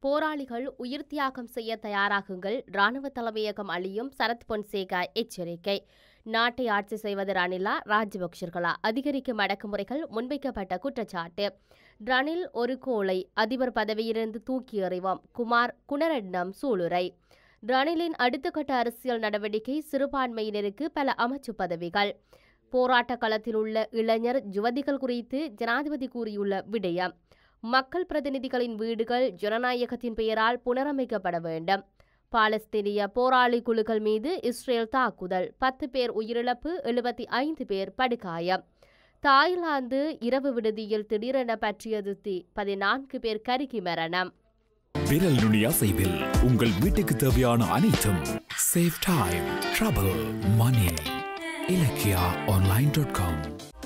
போராளிகள் உயிர் தியாகம் செய்ய தயாராகுங்கள் ராணுவ தலைமையகம் அழியும் சரத் பொன்சேகா எச்சரிக்கை நாட்டை ஆட்சி செய்வது ரணிலா ராஜபக்சர்களா அதிகரிக்கும் அடக்குமுறைகள் முன்வைக்கப்பட்ட குற்றச்சாட்டு ரணில் ஒரு கோளை அதிபர் பதவியிலிருந்து தூக்கி எறிவோம் குமார் குணரட்னம் சூளுரை ரணிலின் அடுத்த கட்ட அரசியல் நடவடிக்கை சிறுபான்மையினருக்கு பல அமைச்சு பதவிகள் போராட்ட களத்தில் உள்ள இளைஞர் யுவதிகள் குறித்து ஜனாதிபதி கூறியுள்ள விடயம் மக்கள் பிரதிநிதிகளின் வீடுகள் ஜனநாயகத்தின் பெயரால் புனரமைக்கப்பட வேண்டும் பாலஸ்தீனிய போராளி குழுக்கள் மீது இஸ்ரேல் தாக்குதல் பத்து பேர் உயிரிழப்பு எழுபத்தி ஐந்து பேர் படுகாயம் தாய்லாந்து இரவு விடுதியில் திடீரென பற்றியது தீ பதினான்கு பேர் கருகி மரணம் விரல் நுனி அசைவில் உங்கள் வீட்டுக்கு தேவையான அனைத்தும் save time trouble money Ilakkiya online dot com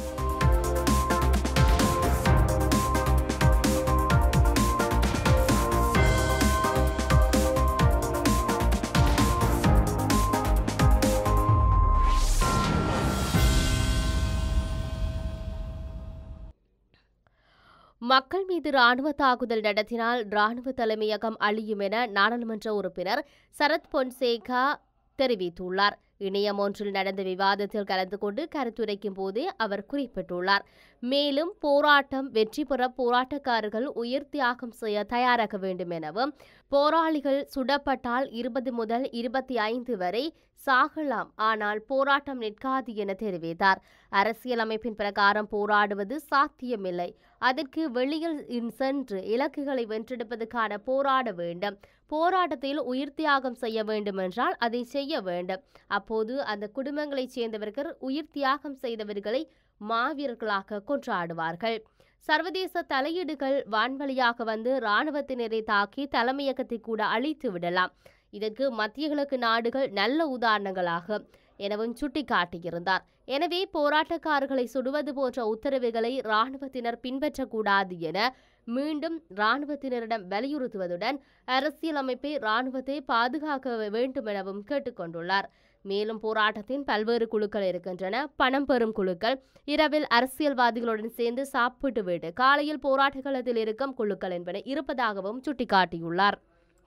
மக்கள் மீது ராணுவ தாக்குதல் நடத்தினால் ராணுவ தலைமையகம் அழியும் என நாடாளுமன்ற உறுப்பினர் சரத் பொன்சேகா தெரிவித்துள்ளார் இணையம் ஒன்றில் நடந்த விவாதத்தில் கலந்து கொண்டு கருத்துரைக்கும் போதே அவர் குறிப்பிட்டுள்ளார் மேலும் போராட்டம் வெற்றி பெற போராட்டக்காரர்கள் உயிர் தியாகம் செய்ய தயாராக வேண்டும் எனவும் போராளிகள் சுடப்பட்டால் இருபது முதல் இருபத்தி ஐந்து வரை சாகலாம் ஆனால் போராட்டம் நிற்காது என தெரிவித்தார் அரசியலமைப்பின் பிரகாரம் போராடுவது சாத்தியமில்லை அதற்கு வெளியில் சென்று இலக்குகளை வென்றெடுப்பதற்கான போராட வேண்டும் போராட்டத்தில் உயிர் தியாகம் செய்ய வேண்டும் என்றால் அதை செய்ய வேண்டும் அப்போது அந்த குடும்பங்களைச் சேர்ந்தவர்கள் உயிர் தியாகம் செய்தவர்களை மாவீரர்களாக கொண்டாடுவார்கள் சர்வதேச தலையீடுகள் வான்வழியாக வந்து இராணுவத்தினரை தாக்கி தலைமையகத்தை கூட அழித்து விடலாம் இதற்கு மத்திய கிழக்கு நாடுகள் நல்ல உதாரணங்களாகும் எனவும் சுட்டிக்காட்டியிருந்தார் எனவே போராட்டக்காரர்களை சுடுவது போன்ற உத்தரவுகளை இராணுவத்தினர் பின்பற்றக்கூடாது என மீண்டும் இராணுவத்தினரிடம் வலியுறுத்துவதுடன் அரசியலமைப்பை இராணுவத்தை பாதுகாக்க வேண்டும் எனவும் கேட்டுக்கொண்டுள்ளார் மேலும் போராட்டத்தின் பல்வேறு குழுக்கள் இருக்கின்றன பணம் பெறும் குழுக்கள் இரவில் அரசியல்வாதிகளுடன் சேர்ந்து சாப்பிட்டு விட்டு காலையில் போராட்ட களத்தில் இருக்கும் குழுக்கள் என்பன இருப்பதாகவும் சுட்டிக்காட்டியுள்ளார்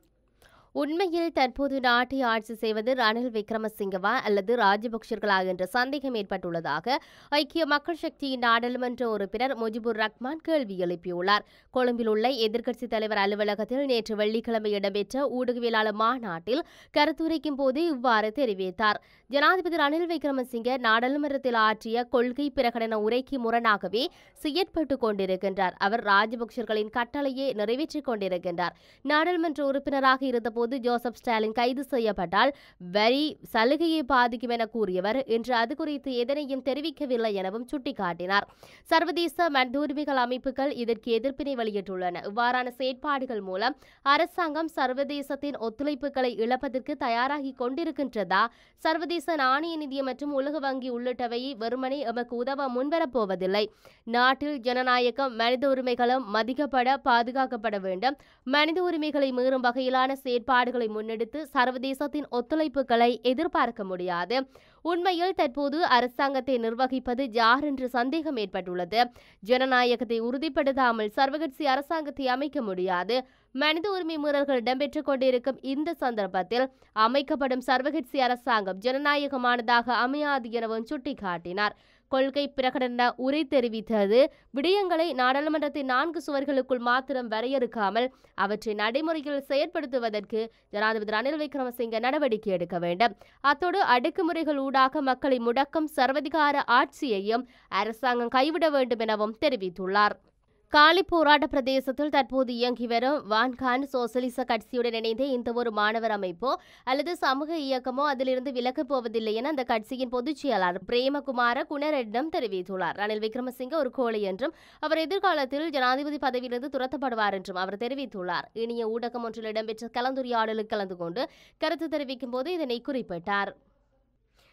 உண்மையில் தற்போது நாட்டை ஆட்சி செய்வது ரணில் விக்ரமசிங்கவா அல்லது ராஜபக்சர்களா என்ற சந்தேகம் ஏற்பட்டுள்ளதாக ஐக்கிய மக்கள் சக்தியின் நாடாளுமன்ற உறுப்பினர் முஜிபுர் ரஹ்மான் கேள்வி எழுப்பியுள்ளார் கொழும்பில் உள்ள எதிர்க்கட்சித் தலைவர் அலுவலகத்தில் நேற்று வெள்ளிக்கிழமை இடம்பெற்ற ஊடகவியலாளர் மாநாட்டில் கருத்துரைக்கும் போது இவ்வாறு தெரிவித்தார் ஜனாதிபதி ரணில் விக்ரமசிங்க நாடாளுமன்றத்தில் ஆற்றிய கொள்கை பிரகடன உரைக்கு முரணாகவே செயற்பட்டுக் கொண்டிருக்கின்றார் அவர் ராஜபக்சர்களின் கட்டளையை நிறைவேற்றிக் கொண்டிருக்கின்றார் நாடாளுமன்ற உறுப்பினராக இருந்தபோது ஜோசப் ஸ்டாலின் கைது செய்யப்பட்டால் வரி சலுகையை பாதிக்கும் என கூறியவர் இன்று அது குறித்து எதனையும் தெரிவிக்கவில்லை எனவும் சுட்டிக்காட்டினார் சர்வதேச மனித உரிமைகள் அமைப்புகள் இதற்கு எதிர்ப்பினை வெளியிட்டுள்ளன இவ்வாறான செயற்பாடுகள் மூலம் அரசாங்கம் சர்வதேசத்தின் ஒத்துழைப்புகளை இழப்பதற்கு தயாராகி கொண்டிருக்கின்றதா சர்வதேச நாணய நிதியம் மற்றும் உலக வங்கி உள்ளிட்டவை வெறுமனே எமக்கு உதவ முன்வரப்போவதில்லை நாட்டில் ஜனநாயகம் மனித உரிமைகளும் மதிக்கப்பட பாதுகாக்கப்பட வேண்டும் மனித உரிமைகளை மீறும் வகையிலான செயற்பாடுகளை முன்னெடுத்து சர்வதேசத்தின் ஒத்துழைப்புகளை எதிர்பார்க்க முடியாது உண்மையில் தற்போது அரசாங்கத்தை நிர்வகிப்பது யார் என்று சந்தேகம் ஏற்பட்டுள்ளது ஜனநாயகத்தை உறுதிப்படுத்தாமல் சர்வகட்சி அரசாங்கத்தை அமைக்க முடியாது மனித உரிமை மீறல்கள் இடம்பெற்றுக் கொண்டிருக்கும் இந்த சந்தர்ப்பத்தில் அமைக்கப்படும் சர்வகட்சி அரசாங்கம் ஜனநாயகமானதாக அமையாது எனவும் சுட்டிக்காட்டினார் கொள்கை பிரகடன உரை தெரிவித்தது விடயங்களை நாடாளுமன்றத்தின் நான்கு சுவர்களுக்குள் மாத்திரம் வரையறுக்காமல் அவற்றை நடைமுறையில் செயற்படுத்துவதற்கு ஜனாதிபதி ரணில் விக்ரமசிங்க நடவடிக்கை எடுக்க வேண்டும் அத்தோடு அடக்குமுறைகள் ஊடாக மக்களை முடக்கும் சர்வதிகார ஆட்சியையும் அரசாங்கம் கைவிட வேண்டும் எனவும் தெரிவித்துள்ளார் காலி போராட்ட பிரதேசத்தில் தற்போது இயங்கி வரும் வான்கான் சோசலிச கட்சியுடன் இணைந்த இந்த ஒரு மாணவர் அமைப்போ அல்லது சமூக இயக்கமோ அதிலிருந்து விலகப் போவதில்லை என அந்த கட்சியின் பொதுச் செயலாளர் பிரேமகுமார குணரெட்டம் தெரிவித்துள்ளார் ரணில் விக்ரமசிங்க ஒரு கோழை என்றும் அவர் எதிர்காலத்தில் ஜனாதிபதி பதவியிலிருந்து துரத்தப்படுவார் என்றும் அவர் தெரிவித்துள்ளார் இனிய ஊடகம் ஒன்றில் இடம்பெற்ற கலந்துரையாடலில் கலந்து கொண்டு கருத்து தெரிவிக்கும் போது இதனை குறிப்பிட்டார்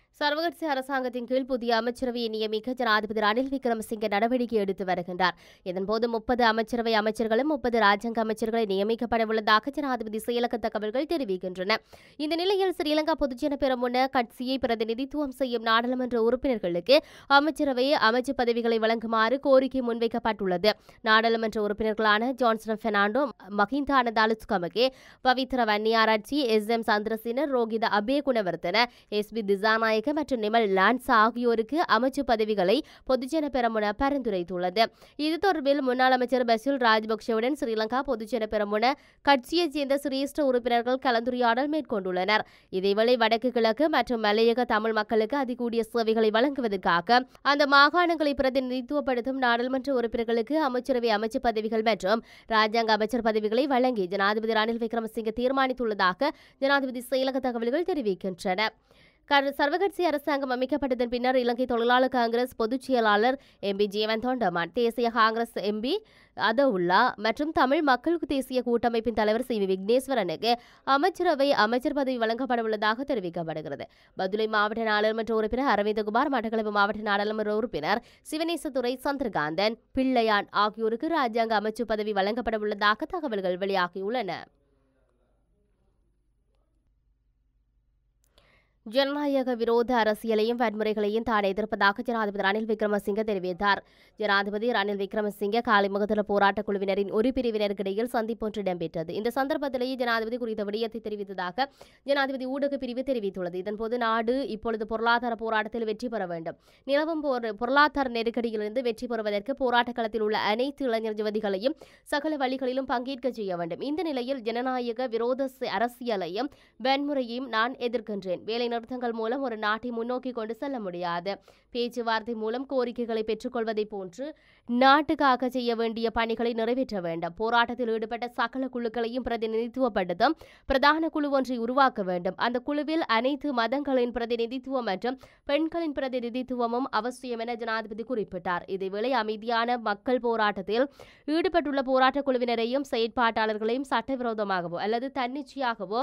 சர்வகட்சி அரசாங்கத்தின் கீழ் புதிய அமைச்சரவையை நியமிக்க ஜனாதிபதி ரணில் விக்ரமசிங்கே நடவடிக்கை எடுத்து வருகின்றார் இதன்போது முப்பது அமைச்சரவை அமைச்சர்களும் முப்பது ராஜாங்க அமைச்சர்களை நியமிக்கப்பட உள்ளதாக ஜனாதிபதி செயலக தகவல்கள் தெரிவிக்கின்றன இந்த நிலையில் ஸ்ரீலங்கா பொதுஜன பெரமுன கட்சியை பிரதிநிதித்துவம் செய்யும் நாடாளுமன்ற உறுப்பினர்களுக்கு அமைச்சரவை அமைச்சு பதவிகளை வழங்குமாறு கோரிக்கை முன்வைக்கப்பட்டுள்ளது நாடாளுமன்ற உறுப்பினர்களான Johnson Fernando Mahinda Ananda Aluthgamage Pavithra Wanniarachchi S M Chandrasena Rohitha Abeygunawardena S B Dissanayake மற்றும் நிமல் லான்ஸ் ஆகியோருக்கு அமைச்சு பதவிகளை பொதுஜன பெரமுன பரிந்துரைத்துள்ளது இது தொடர்பில் முன்னாள் அமைச்சர் பசில் ராஜபக்சேவுடன் ஸ்ரீலங்கா பொதுஜன பெரமுன கட்சியைச் சேர்ந்த சிரேஷ்ட உறுப்பினர்கள் கலந்துரையாடல் மேற்கொண்டுள்ளனர் இதேவேளை வடக்கு கிழக்கு மற்றும் மலையக தமிழ் மக்களுக்கு அதிகூடிய சேவைகளை வழங்குவதற்காக அந்த மாகாணங்களை பிரதிநிதித்துவப்படுத்தும் நாடாளுமன்ற உறுப்பினர்களுக்கு அமைச்சரவை அமைச்சு பதவிகள் மற்றும் ராஜாங்க அமைச்சர் பதவிகளை வழங்கி ஜனாதிபதி ரணில் விக்ரமசிங்கே தீர்மானித்துள்ளதாக ஜனாதிபதி செயலக தகவல்கள் தெரிவிக்கின்றன கர்- சர்வகட்சி அரசாங்கம் அமைக்கப்பட்டதன் பின்னர் இலங்கை தொழிலாளர் காங்கிரஸ் பொதுச் செயலாளர் எம்பி ஜீவன் தொண்டமான் தேசிய காங்கிரஸ் எம்பி அதவுல்லா மற்றும் தமிழ் மக்கள் தேசிய கூட்டமைப்பின் தலைவர் சி வி விக்னேஸ்வரனுக்கு அமைச்சரவை அமைச்சர் பதவி வழங்கப்பட உள்ளதாக தெரிவிக்கப்படுகிறது பதுளை மாவட்ட நாடாளுமன்ற உறுப்பினர் அரவிந்தகுமார் மட்டக்களப்பு மாவட்ட நாடாளுமன்ற உறுப்பினர் சிவனேசதுரை சந்திரகாந்தன் பிள்ளையான் ஆகியோருக்கு ராஜாங்க அமைச்சு பதவி வழங்கப்பட உள்ளதாக தகவல்கள் வெளியாகியுள்ளன ஜனநாயக விரோத அரசியலையும் வன்முறைகளையும் தான் எதிர்ப்பதாக ஜனாதிபதி ரணில் விக்ரமசிங்கே தெரிவித்தார் ஜனாதிபதி ரணில் விக்ரமசிங்கே காலை முகத்தில போராட்டக் குழுவினரின் ஒரு பிரிவினருக்கிடையில் சந்திப்பொன்று இடம்பெற்றது இந்த சந்தர்ப்பத்திலேயே ஜனாதிபதி குறித்த விடயத்தை தெரிவித்ததாக ஜனாதிபதி ஊடக பிரிவு தெரிவித்துள்ளது இதன்போது நாடு இப்பொழுது பொருளாதார போராட்டத்தில் வெற்றி பெற வேண்டும் நிலவும் போர் பொருளாதார நெருக்கடியிலிருந்து வெற்றி பெறுவதற்கு போராட்ட களத்தில் உள்ள அனைத்து இளைஞர் யுவதிகளையும் சகல வழிகளிலும் பங்கேற்க செய்ய வேண்டும் இந்த நிலையில் ஜனநாயக விரோத ச- அரசியலையும் வன்முறையையும் நான் எதிர்க்கின்றேன் வேலை நிறுத்தங்கள் மூலம் ஒரு நாட்டை முன்னோக்கி கொண்டு செல்ல முடியாது பேச்சுவார்த்தை மூலம் கோரிக்கைகளை பெற்றுக்கொள்வதை போன்று நாட்டுக்காக செய்ய வேண்டிய பணிகளை நிறைவேற்ற வேண்டும் போராட்டத்தில் ஈடுபட்ட சகல குழுக்களையும் பிரதிநிதித்துவப்படுத்தும் பிரதான குழு ஒன்றை உருவாக்க வேண்டும் அந்த குழுவில் அனைத்து மதங்களின் பிரதிநிதித்துவம் மற்றும் பெண்களின் பிரதிநிதித்துவமும் அவசியம் என ஜனாதிபதி குறிப்பிட்டார் இதேவேளை அமைதியான மக்கள் போராட்டத்தில் ஈடுபட்டுள்ள போராட்டக் குழுவினரையும் செயற்பாட்டாளர்களையும் சட்டவிரோதமாகவோ அல்லது தன்னிச்சையாகவோ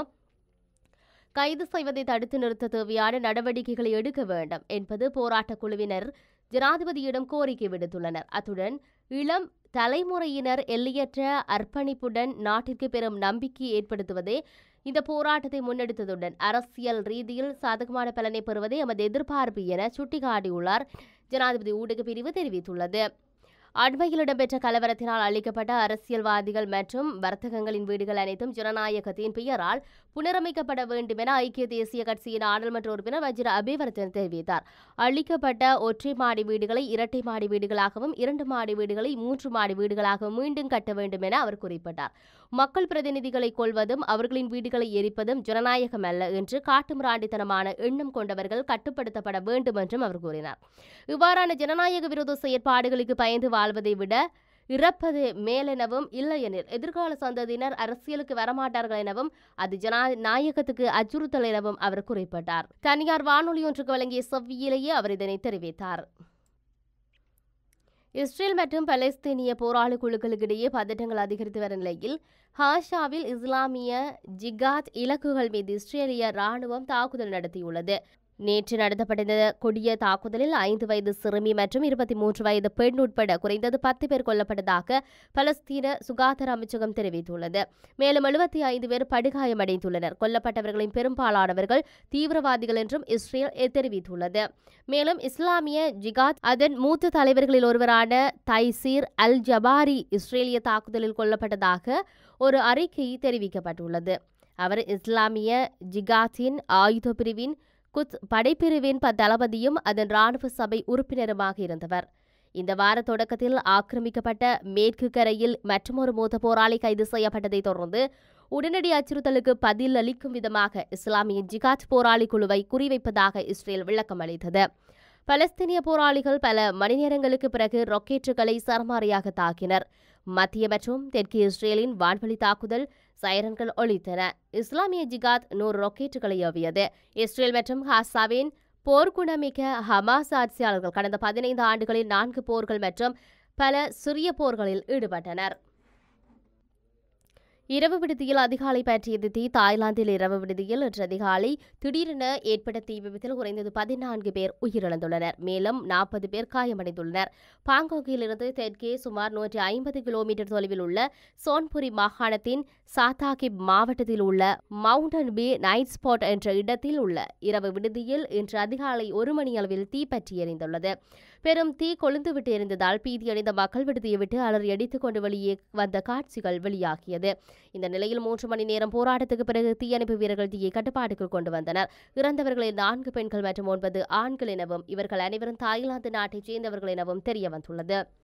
கைது செய்வதை தடுத்து நிறுத்த தேவையான நடவடிக்கைகளை எடுக்க வேண்டும் என்பது போராட்டக் குழுவினர் ஜனாதிபதியிடம் கோரிக்கை விடுத்துள்ளனர் அத்துடன் இளம் தலைமுறையினர் எல்லையற்ற அர்ப்பணிப்புடன் நாட்டிற்கு பெரும் நம்பிக்கை ஏற்படுத்துவதே இந்த போராட்டத்தை முன்னெடுத்ததுடன் அரசியல் ரீதியில் சாதகமான பலனை பெறுவதே எமது எதிர்பார்ப்பு என சுட்டிக்காட்டியுள்ளார் ஜனாதிபதி ஊடக பிரிவு தெரிவித்துள்ளது அண்மையில் இடம்பெற்ற கலவரத்தினால் அளிக்கப்பட்ட அரசியல்வாதிகள் மற்றும் வர்த்தகங்களின் வீடுகள் அனைத்தும் ஜனநாயகத்தின் பெயரால் புனரமைக்கப்பட வேண்டும் என ஐக்கிய தேசிய கட்சியின் நாடாளுமன்ற உறுப்பினர் வஜ்ர அபிவர்த்தன் தெரிவித்தார் அளிக்கப்பட்ட ஒற்றை மாடி வீடுகளை இரட்டை மாடி வீடுகளாகவும் இரண்டு மாடி வீடுகளை மூன்று மாடி வீடுகளாகவும் மீண்டும் கட்ட வேண்டும் என அவர் குறிப்பிட்டார் மக்கள் பிரதிநிதிகளை கொள்வதும் அவர்களின் வீடுகளை எரிப்பதும் ஜனநாயகம் அல்ல என்று காட்டுமிராண்டித்தனமான எண்ணம் கொண்டவர்கள் கட்டுப்படுத்தப்பட வேண்டும் என்றும் அவர் கூறினார் இவ்வாறான ஜனநாயக விரோத செயற்பாடுகளுக்கு பயந்து வாழ்வதை விட இறப்பது மேலெனவும் இல்லையெனில் எதிர்கால சந்ததியினர் அரசியலுக்கு வரமாட்டார்கள் எனவும் அது ஜனநாயகத்துக்கு அச்சுறுத்தல் எனவும் அவர் குறிப்பிட்டார் தனியார் வானொலி ஒன்றுக்கு வழங்கிய செவ்வியிலேயே அவர் இதனை தெரிவித்தார் இஸ்ரேல் மற்றும் பலஸ்தீனிய போராளி குழுக்களுக்கிடையே பதட்டங்கள் அதிகரித்து வரும் நிலையில் ஹாஷாவில் இஸ்லாமிய ஜிகாத் இலக்குகள் மீது இஸ்ரேலிய ராணுவம் தாக்குதல் நடத்தியுள்ளது நேற்று நடத்தப்பட்ட இந்த கொடிய தாக்குதலில் ஐந்து வயது சிறுமி மற்றும் இருபத்தி மூன்று வயது பெண் உட்பட குறைந்தது பத்து பேர் கொல்லப்பட்டதாக பலஸ்தீன சுகாதார அமைச்சகம் தெரிவித்துள்ளது மேலும் எழுபத்தி ஐந்து பேர் படுகாயமடைந்துள்ளனர் கொல்லப்பட்டவர்களின் பெரும்பாலானவர்கள் தீவிரவாதிகள் என்றும் இஸ்ரேல் தெரிவித்துள்ளது மேலும் இஸ்லாமிய ஜிகாத் அதன் மூத்த தலைவர்களில் ஒருவரான தைசீர் அல் ஜபாரி இஸ்ரேலிய தாக்குதலில் கொல்லப்பட்டதாக ஒரு அறிக்கை தெரிவிக்கப்பட்டுள்ளது அவர் இஸ்லாமிய ஜிகாத்தின் ஆயுத பிரிவின் குத் படைப்பிரிவின் ப- தளபதியும் அதன் இராணுவ சபை உறுப்பினருமாக இருந்தவர் இந்த வார தொடக்கத்தில் ஆக்கிரமிக்கப்பட்ட மேற்கு கரையில் மற்றொரு மூத்த போராளி கைது செய்யப்பட்டதை தொடர்ந்து உடனடி அச்சுறுத்தலுக்கு பதில் அளிக்கும் விதமாக இஸ்லாமிய ஜிகாத் போராளி குழுவை குறிவைப்பதாக இஸ்ரேல் விளக்கம் அளித்தது பலஸ்தீனிய போராளிகள் பல மணி நேரங்களுக்கு பிறகு ராக்கெட்டுகளை சரமாரியாக தாக்கினர் மத்திய மற்றும் தெற்கு இஸ்ரேலின் வான்வழி தாக்குதல் சைரன்கள் ஒலித்தன இஸ்லாமிய ஜிகாத் நூறு ராக்கெட்டுகளை ஏவியது இஸ்ரேல் மற்றும் ஹாசாவின் போர்க்குணமிக்க ஹமாஸ் ஆட்சியாளர்கள் கடந்த பதினைந்து ஆண்டுகளில் நான்கு போர்கள் மற்றும் பல சிறிய போர்களில் ஈடுபட்டனர் இரவு விடுதியில் அதிகாலை பற்றியது தீ தாய்லாந்தில் இரவு விடுதியில் இன்று அதிகாலை திடீரென ஏற்பட்ட தீ விபத்தில் குறைந்தது பதினான்கு பேர் உயிரிழந்துள்ளனர் மேலும் நாற்பது பேர் காயமடைந்துள்ளனர் பாங்காங்கில் இருந்து தெற்கே சுமார் நூற்றி ஐம்பது கிலோமீட்டர் தொலைவில் உள்ள சோன்புரி மாகாணத்தின் சாத்தாகிப் மாவட்டத்தில் உள்ள மவுண்டன் பி நைட் ஸ்பாட் என்ற இடத்தில் உள்ள இரவு விடுதியில் இன்று அதிகாலை ஒரு மணி அளவில் தீ பற்றி எரிந்துள்ளது பெரும் தீ கொழுந்துவிட்டு எரிந்ததால் பீதியடைந்த மக்கள் விடுதியை விட்டு அலறி அடித்துக் கொண்டு வெளியே வந்த காட்சிகள் வெளியாகியது இந்த நிலையில் மூன்று மணி நேரம் போராட்டத்துக்கு பிறகு தீயணைப்பு வீரர்கள் தீயை கட்டுப்பாட்டுக்குள் கொண்டு வந்தனர் இறந்தவர்களில் நான்கு பெண்கள் மற்றும் ஒன்பது ஆண்கள் எனவும் இவர்கள் அனைவரும் தாய்லாந்து நாட்டைச் சேர்ந்தவர்கள் எனவும் தெரிய வந்துள்ளது